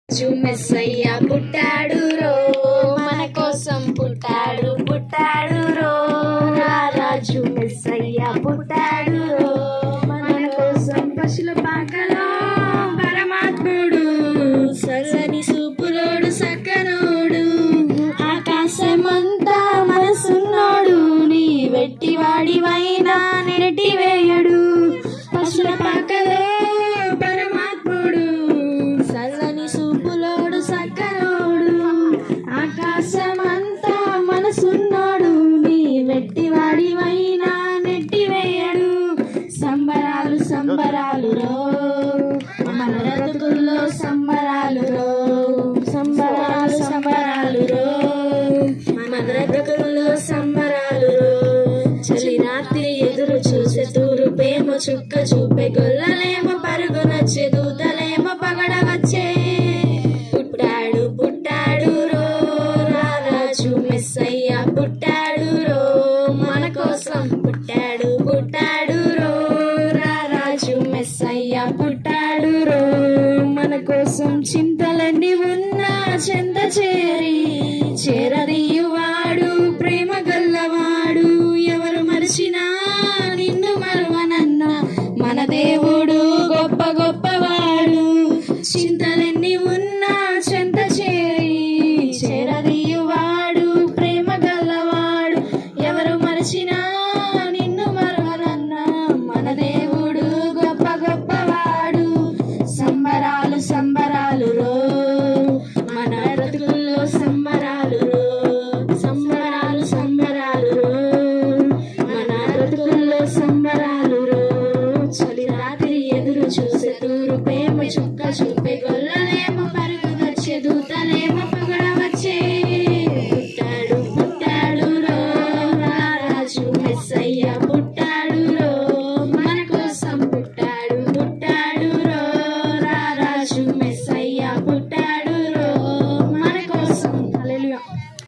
రాజు మెస్సయ్య పుట్టాడు రో మన కోసం పుట్టాడు పుట్టాడు రో రాజు మెస్సయ్య పుట్టాడు రో మన కోసం పశుల పాకలో పరమాత్ముడు సగని సూపులోడు సక్కనోడు ఆకాశమంతా మనసున్నోడు నీ వెట్టివాడివైనా నెట్టివేయడు పశుల పాకలో పరమాత్ముడు సల్లని సూపులోడు సక్కనోడు ఆకాశమంతా మనసున్నోడు నీ వెట్టివాడివైనా నెట్టివేయడు సంబరాలు సంబరాలు రో మన బ్రతుకుల్లో సంబరాలు రో సంబరాలు సంబరాలు రో మన బ్రతుకుల్లో సంబరాలు రో చలి రాత్రి ఎదురు చూసే తూరు ప్రేమ చుక్క చూపే గొల్లలేమో పరుగునొచ్చే దూతలేమో పగడ వచ్చే పుట్టాడు పుట్టాడు రో రాజు మెస్సయ్య పుట్టాడు రో మన కోసం పుట్టాడు పుట్టాడు రో రాజు మెస్సయ్య పుట్టాడు రో మన కోసం చింతలన్నీ ఉన్నా చెంత చేరి చేరదీయువాడు ప్రేమ గల్లవాడు ఎవరు మరిచినా నిన్ను మరువనన్నా మన దేవుడు గొప్ప గొప్పవాడు చింతలన్నీ ఉన్నా చెంత చేరి చేరదీయువాడు ప్రేమ గల్లవాడు ఎవరు మరిచినా నిన్ను మరువనన్నా మన దేవుడు గొప్ప గొప్పవాడు సంబరాలు సంబరాలు రో మన బ్రతుకుల్లో సంబరాలు రో సంబరాలు సంబరాలు రో మన బ్రతుకుల్లో సంబరాలు రో చలి రాత్రి ఎదురు చూసే తూరు ప్రేమ చుక్క చూపే గొల్లలేమో పరుగునొచ్చే దూతలేమో పగడ వచ్చే పుట్టాడు పుట్టాడు రో రాజు మెస్సయ్య పుట్టాడు రో మన కోసం పుట్టాడు పుట్టాడు రో రాజు మెస్సయ్య